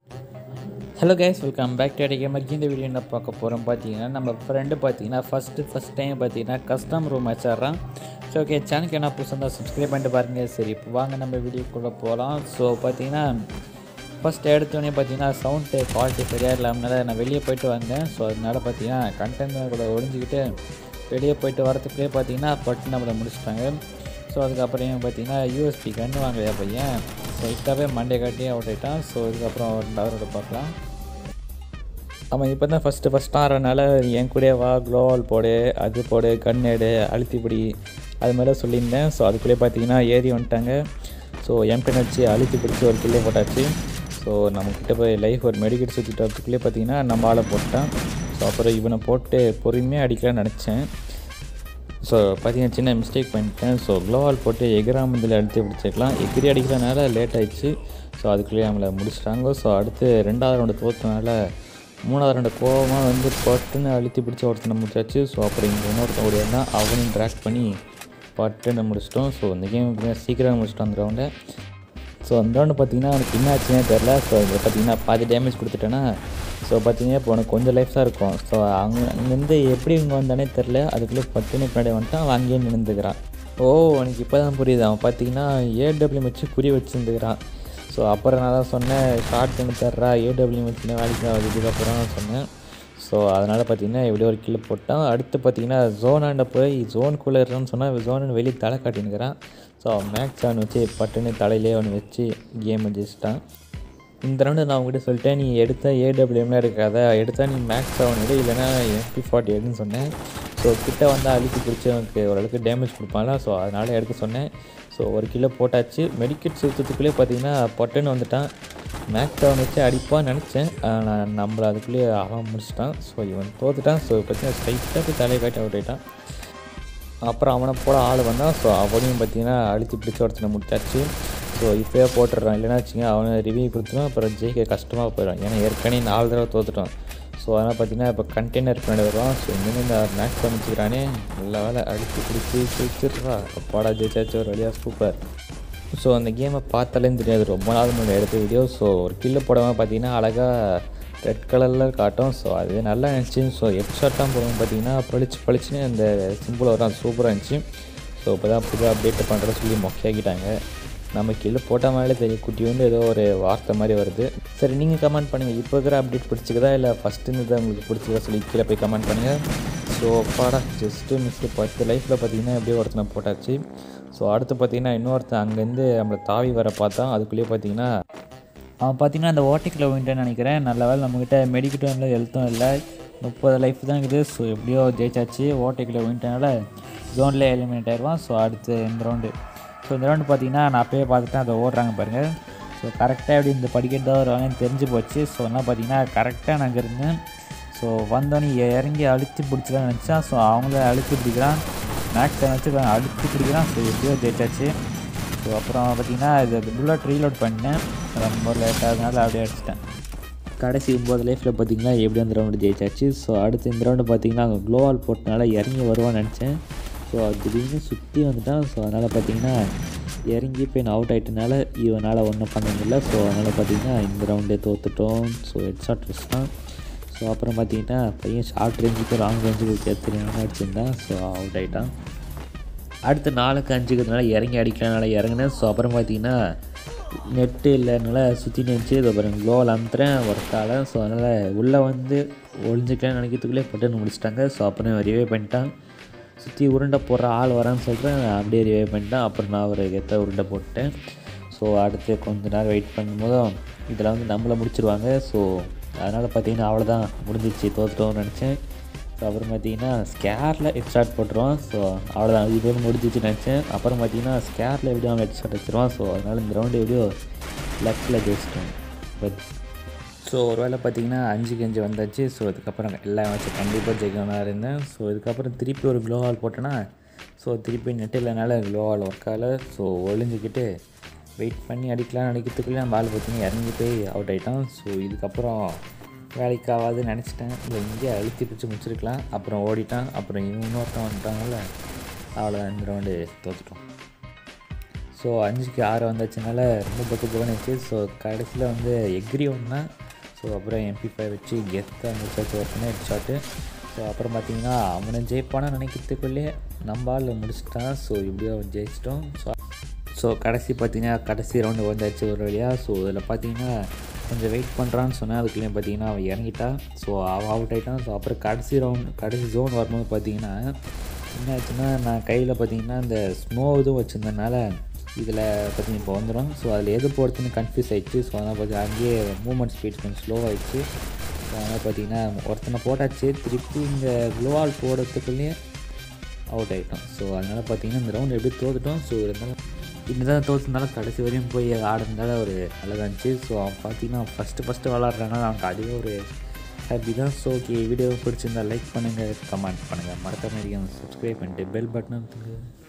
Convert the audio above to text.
hello guys welcome back to gamer இந்த video என்ன பார்க்க போகிறோம் பார்த்தீங்கன்னா நம்ம ஃப்ரெண்டு பார்த்தீங்கன்னா ஃபஸ்ட்டு ஃபஸ்ட் டைம் பார்த்தீங்கன்னா கஸ்டம் ரூம் வச்சிட்றான் ஸோ ஓகே சேனலுக்கு என்ன புதுசாக இருந்தால் சப்ஸ்கிரைப் பண்ணிட்டு பாருங்கள் சரி இப்போ வாங்க நம்ம வீடியோக்குள்ளே போகலாம் ஸோ பார்த்தீங்கன்னா ஃபஸ்ட் எடுத்தோடனே பார்த்தீங்கன்னா சவுண்டு குவாலிட்டி சரியாக இல்லாமனால நான் வெளியே போயிட்டு வந்தேன் ஸோ அதனால பார்த்தீங்கன்னா கண்டெய்னர் கூட ஒழிஞ்சிக்கிட்டு வெளியே போயிட்டு வரத்துக்குள்ளே பார்த்தீங்கன்னா பட்டு நம்மளை முடிச்சிட்டாங்க ஸோ அதுக்கப்புறம் பார்த்தீங்கன்னா யூஎஸ்பி கன்று வாங்கலையா பையன் ஸோ இட்டாவே மண்டே காட்டி அவுட் ஆகிட்டான் ஸோ இதுக்கப்புறம் ரெண்டாவது பார்க்கலாம் அவன் இப்போ தான் ஃபஸ்ட்டு ஃபஸ்ட் ஆறனால என் கூடயே வா க்ளோவால் போடு அது போடு கண் எடு அழுத்தி பிடி அது மாதிரிலாம் சொல்லியிருந்தேன் ஸோ அதுக்குள்ளே பார்த்தீங்கன்னா ஏறி வந்துட்டாங்க ஸோ எம்பென் வச்சு அழுத்தி பிடிச்சி ஒரு கிள்ளே போட்டாச்சு ஸோ நம்மக்கிட்ட போய் லைஃப் ஒரு மெடிக்கெட் சுற்றிட்டு வரதுக்குள்ளே பார்த்தீங்கன்னா நம்ம ஆளை போட்டான் ஸோ அப்புறம் இவனை போட்டு பொறுமையாக அடிக்கலாம்னு நினச்சேன் ஸோ பார்த்தீங்கன்னா சின்ன மிஸ்டேக் பண்ணிட்டேன் ஸோ க்ளோவால் போட்டு எகிராமந்தில் அழுத்தி பிடிச்சிக்கலாம் எகிரி அடிக்கிறனால லேட் ஆயிடுச்சு ஸோ அதுக்குள்ளேயே நம்மளை முடிச்சிட்டாங்க ஸோ அடுத்து ரெண்டாவது ரவுண்டு தோற்றனால மூணாவது ரெண்டு கோவமாக வந்து பட்டுன்னு அழுத்தி பிடிச்சி ஒருத்தனை முடிச்சாச்சு ஸோ அப்புறம் இங்கே இன்னொருத்தன் ஓடியா அவனையும் ட்ராக் பண்ணி பட்டுன்னு முடிச்சிட்டோம் ஸோ இந்த கேம் சீக்கிரம் முடிச்சிட்டோம் அந்த ரவுண்டை ஸோ அந்த ரவுண்டு பார்த்தீங்கன்னா அவனுக்கு என்ன ஆச்சுன்னே தெரில ஸோ இதில் பார்த்தீங்கன்னா பாதி டேமேஜ் கொடுத்துட்டேன்னா ஸோ பார்த்தீங்கன்னா இப்போ உனக்கு கொஞ்சம் லைஃப் தான் இருக்கும் ஸோ அங்கே அங்கேருந்து எப்படி இங்கே வந்தானே தெரில அதுக்குள்ளே பட்டுன்னு பின்னாடி வந்துட்டான் அவன் அங்கேயே நின்றுக்கிறான் ஓ உனக்கு இப்போ தான் புரியுது அவன் பார்த்தீங்கன்னா ஏடபிள்யூ வச்சு குறி வச்சுருந்துக்கிறான் ஸோ அப்புறம் நான் தான் சொன்னேன் ஷார்ட் பண்ணி தர்றா ஏடபிள்யூ வச்சுன்னா வேலைக்கு ஆகுது இதுக்கப்புறம் சொன்னேன் ஸோ அதனால் பார்த்தீங்கன்னா எப்படியோ ஒரு கில்லு போட்டான் அடுத்து பார்த்தீங்கன்னா ஜோனாண்ட போய் ஜோனுக்குள்ளே இருக்கான்னு சொன்னால் ஜோனு வெளியே தலை காட்டினுக்கிறான் ஸோ மேக்ஸ் அவன் வச்சு பட்டுன்னு தலையிலே அவனை வச்சு கேம் ஜெயிச்சிட்டான் இந்த ரவுண்டு நான் உங்ககிட்ட சொல்லிட்டேன் நீ எடுத்த ஏடபிள்யூம்லாம் எடுக்காத எடுத்தால் நீ மேக்ஸ் அவன் எடு இல்லைனா எம்பி ஃபார்ட்டி எடுன்னு சொன்னேன் ஸோ கிட்ட வந்தால் அழுத்தி பிடிச்சி அவனுக்கு ஓரளவுக்கு டேமேஜ் கொடுப்பான்ல ஸோ அதனால் எடுக்க சொன்னேன் ஸோ ஒரு கிலோ போட்டாச்சு மெடிக்கெட் சுற்றத்துக்குள்ளே பார்த்தீங்கன்னா பொட்டுன்னு வந்துட்டான் மேக்ஸ் அவன் வச்சு அடிப்பான்னு நினச்சேன் நான் நம்மளை அதுக்குள்ளேயே அவன் முடிச்சிட்டான் ஸோ இவன் தோத்துட்டான் ஸோ பார்த்தீங்கன்னா ஸ்ட்ரைட்டாக போய் தலையை காட்டி அவுட் ஆகிட்டான் அப்புறம் அவனை போட ஆள் வந்தான் ஸோ அவனையும் பார்த்தீங்கன்னா அழுத்தி பிடிச்ச ஒருத்தனை முடிச்சாச்சு ஸோ இப்போயே போட்டுடுறான் இல்லைன்னா வச்சுங்க அவனை ரிவ்யூ கொடுத்துருவான் அப்புறம் ஜெயிக்க கஷ்டமாக போயிடும் ஏன்னா ஏற்கனவே நாலு தடவை தோத்துட்டான் ஸோ அதனால் பார்த்தீங்கன்னா இப்போ கண்டெய்னர் பின்னாடி வருவான் ஸோ இனிமேல் இந்த மேக்ஸ் பண்ணிச்சுக்கிறானே நல்ல வேலை அடித்து பிடிச்சி ஜெயிச்சிடுறா பாடா ஜெயிச்சாச்சு ஒரு வழியாக சூப்பர் ஸோ அந்த கேமை பார்த்தாலே தெரியாது ரொம்ப நாள் முன்னாடி எடுத்த வீடியோ ஸோ ஒரு கில்லு போடாமல் பார்த்தீங்கன்னா அழகாக ரெட் கலரில் காட்டும் ஸோ அது நல்லா இருந்துச்சு ஸோ ஹெட்ஷாட்டாக போடுவோம் பார்த்தீங்கன்னா பளிச்சு பளிச்சுன்னு அந்த சிம்பிள் வரும் சூப்பராக இருந்துச்சு ஸோ இப்போ தான் புது அப்டேட் பண்ணுற சொல்லி மொக்கையாக்கிட்டாங்க நம்ம கீழே போட்ட மாதிரிலே தெரியும் குட்டி வந்து ஏதோ ஒரு வார்த்தை மாதிரி வருது சரி நீங்கள் கமெண்ட் பண்ணுங்கள் இப்போ இருக்கிற அப்டேட் பிடிச்சிக்கதா இல்லை ஃபஸ்ட்டு இருந்தது உங்களுக்கு பிடிச்சிக்கதா சொல்லி கீழே போய் கமெண்ட் பண்ணுங்கள் ஸோ பாடா ஜஸ்ட்டு மிஸ்ஸு பத்து லைஃப்பில் பார்த்தீங்கன்னா எப்படியோ ஒருத்தனை போட்டாச்சு ஸோ அடுத்து பார்த்தீங்கன்னா இன்னொருத்தன் அங்கேருந்து நம்மளை தாவி வர பார்த்தா அதுக்குள்ளேயே பார்த்தீங்கன்னா அவன் பார்த்தீங்கன்னா அந்த ஓட்டைக்கில் வின்ட்டேன்னு நினைக்கிறேன் நல்ல வேலை நம்மக்கிட்ட மெடிக்கட்டும் இல்லை ஹெல்த்தும் இல்லை முப்பது லைஃப் தான் இருக்குது ஸோ எப்படியோ ஜெயிச்சாச்சு ஓட்டைக்கில் வின்ட்டனால ஜோன்லேயே எலிமினேட் ஆயிடுவான் ஸோ அடுத்து இந்த ரவுண்டு ஸோ இந்த ரவுண்டு பார்த்தீங்கன்னா நான் அப்பயே பார்த்துட்டேன் அதை ஓடுறாங்க பாருங்கள் ஸோ கரெக்டாக எப்படி இந்த படிக்கட்டு தான் வருவாங்கன்னு தெரிஞ்சு போச்சு ஸோ என்ன பார்த்தீங்கன்னா கரெக்டாக நாங்கள் இருந்தேன் ஸோ வந்தோடனே இறங்கி அழுத்தி பிடிச்சிக்கலாம்னு நினச்சா ஸோ அவங்கள அழுத்தி பிடிக்கிறான் மேக்ஸ் நினச்சி அழுத்தி பிடிக்கிறான் ஸோ எப்படியோ ஜெயிச்சாச்சு ஸோ அப்புறம் பார்த்தீங்கன்னா இது புல்லட் ரீலோட் பண்ணேன் ரொம்ப லேட்டாகிறதுனால அப்படியே அடிச்சிட்டேன் கடைசி ஒம்பது லைஃப்பில் பார்த்தீங்கன்னா எப்படி அந்த ரவுண்டு ஜெயிச்சாச்சு ஸோ அடுத்து இந்த ரவுண்டு பார்த்தீங்கன்னா அங்கே க்ளோவால் போட்டனால இறங்கி வருவான்னு நினச்சேன் ஸோ திடீர்னு சுற்றி வந்துட்டான் ஸோ அதனால் பார்த்தீங்கன்னா இறங்கி போய் நான் அவுட் ஆகிட்டனால இவனால் ஒன்றும் பண்ண முடியல ஸோ அதனால் பார்த்தீங்கன்னா இந்த ரவுண்டே தோத்துட்டோம் ஸோ ஹெட் ஷாட் மிஸ் தான் ஸோ அப்புறம் பார்த்தீங்கன்னா பையன் ஷார்ட் ரேஞ்சுக்கு லாங் ரேஞ்சுக்கு தெரியாமல் அடிச்சிருந்தான் ஸோ அவுட் ஆகிட்டான் அடுத்து நாலுக்கு அஞ்சுக்கிறதுனால இறங்கி அடிக்கிறனால இறங்கினேன் ஸோ அப்புறம் பார்த்தீங்கன்னா நெட்டு இல்லைனால சுற்றி நினச்சி இது அப்புறம் க்ளோவில் அமுத்துறேன் ஒர்க்கால் ஸோ அதனால் உள்ளே வந்து ஒழிஞ்சிக்கலாம்னு நினைக்கிறதுக்குள்ளே பட்டுன்னு முடிச்சிட்டாங்க ஸோ அப்புறம் ரிவே பண்ணிட்டான் சுற்றி உருண்டை போடுற ஆள் வரான்னு சொல்கிறேன் அப்படியே ரிவே பண்ணிட்டேன் அப்புறம் நான் ஒரு எத்த உருண்டை போட்டேன் ஸோ அடுத்து கொஞ்ச நேரம் வெயிட் பண்ணும்போதும் இதில் வந்து நம்மளை முடிச்சிருவாங்க ஸோ அதனால் பார்த்தீங்கன்னா அவ்வளோதான் முடிஞ்சிச்சு தோத்துட்டோம்னு நினச்சேன் ஸோ அப்புறம் பார்த்தீங்கன்னா ஸ்கேரில் ஹெட் ஷாட் போட்டுருவான் ஸோ அவ்வளோதான் இது முடிஞ்சிச்சு நினச்சேன் அப்புறம் பார்த்தீங்கன்னா ஸ்கேரில் எப்படியும் அவன் ஹெட் ஷாட் வச்சுருவான் ஸோ அதனால் இந்த ரவுண்டு எப்படியோ லக்கில் ஜெயிச்சிட்டோம் பட் ஸோ ஒரு வேளை பார்த்தீங்கன்னா அஞ்சுக்கு அஞ்சு வந்தாச்சு ஸோ இதுக்கப்புறம் எல்லா மேட்சும் கண்டிப்பாக ஜெயிக்கணும் இருந்தேன் ஸோ இதுக்கப்புறம் திருப்பி ஒரு க்ளோவால் போட்டேன்னா ஸோ திருப்பி நெட் இல்லைனால க்ளோவால் ஒர்க் ஆகலை ஸோ ஒழிஞ்சிக்கிட்டு வெயிட் பண்ணி அடிக்கலாம்னு நினைக்கிறதுக்குள்ளே நம்ம ஆள் பார்த்தீங்கன்னா இறங்கி போய் அவுட் ஆகிட்டான் ஸோ இதுக்கப்புறம் வேலைக்கு ஆகாதுன்னு நினச்சிட்டேன் இல்லை இங்கே அழுத்தி பிடிச்சி முடிச்சிருக்கலாம் அப்புறம் ஓடிட்டான் அப்புறம் இவன் இன்னொருத்தன் வந்துட்டாங்கல்ல அவ்வளோதான் இந்த ரவுண்டு தோத்துட்டோம் ஸோ ஸோ அஞ்சுக்கு ஆறு வந்தாச்சுனால ரொம்ப பக்கு போகணுச்சு ஸோ கடைசியில் வந்து எக்ரி ஒன்றா ஸோ அப்புறம் எம்பி ஃபைவ் வச்சு கெத்தாக முடிச்சாச்சு ஒருத்தனே ஹெட் ஷாட்டு ஸோ அப்புறம் பார்த்தீங்கன்னா அவனை ஜெயிப்பான்னு நினைக்கிறதுக்குள்ளே நம்ம ஆள் முடிச்சிட்டான் ஸோ இப்படியோ அவன் ஜெயிச்சிட்டோம் ஸோ ஸோ கடைசி பார்த்தீங்கன்னா கடைசி ரவுண்டு வந்தாச்சு ஒரு வழியாக ஸோ இதில் பார்த்தீங்கன்னா கொஞ்சம் வெயிட் பண்ணுறான்னு சொன்னேன் அதுக்குள்ளேயும் பார்த்தீங்கன்னா அவன் இறங்கிட்டான் ஸோ அவன் அவுட் ஆகிட்டான் ஸோ அப்புறம் கடைசி ரவுண்ட் கடைசி ஜோன் வரும்போது பார்த்தீங்கன்னா என்ன ஆச்சுன்னா நான் கையில் பார்த்தீங்கன்னா இந்த ஸ்னோ இதுவும் வச்சுருந்தனால இதில் பார்த்தீங்கன்னா இப்போ வந்துடும் ஸோ அதில் எது போகிறதுன்னு கன்ஃபியூஸ் ஆகிடுச்சு ஸோ அதனால் பார்த்தீங்கன்னா அங்கேயே மூமெண்ட் ஸ்பீட் கொஞ்சம் ஸ்லோ ஆகிடுச்சு ஸோ அதனால் பார்த்தீங்கன்னா ஒருத்தனை போட்டாச்சு திருப்பி இந்த க்ளோவால் போடுறதுக்குள்ளேயே அவுட் ஆகிட்டோம் ஸோ அதனால் பார்த்தீங்கன்னா இந்த ரவுண்ட் எப்படி தோத்துட்டோம் ஸோ இருந்தாலும் இப்படிதான் தோற்றுனால கடைசி வரையும் போய் ஆடுறதுனால ஒரு நல்லா இருந்துச்சு ஸோ அவன் பார்த்தீங்கன்னா ஃபஸ்ட்டு ஃபஸ்ட்டு விளாட்றனால அவனுக்கு அதுவே ஒரு ஹாப்பி தான் ஸோ ஓகே வீடியோ பிடிச்சிருந்தா லைக் பண்ணுங்கள் கமெண்ட் பண்ணுங்கள் மறக்காம சப்ஸ்கிரைப் பண்ணிட்டு பெல் பட்டனும்